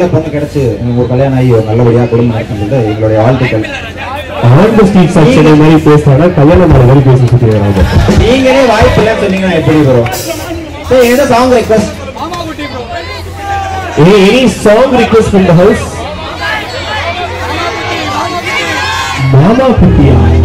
நல்ல பொண்ணு கிடைச்சு உங்களுக்கு ஒரு கல்யாணம் ஆகி ஒரு நல்லபடியா குடும்பம் நடத்துறது எங்களுடைய வாழ்த்துக்கள் ஆன் த ஸ்ட்ரீட் செக்ஷன் மாதிரி பேசுறாங்க கல்யாணம் ஆன மாதிரி பேசி சுற்றுறாங்க நீங்களே வாய்ப்பு இல்லைன்னு சொன்னீங்கன்னா எப்படி வரும் சரி என்ன song request Any, any song request from the house? Mama Kutia.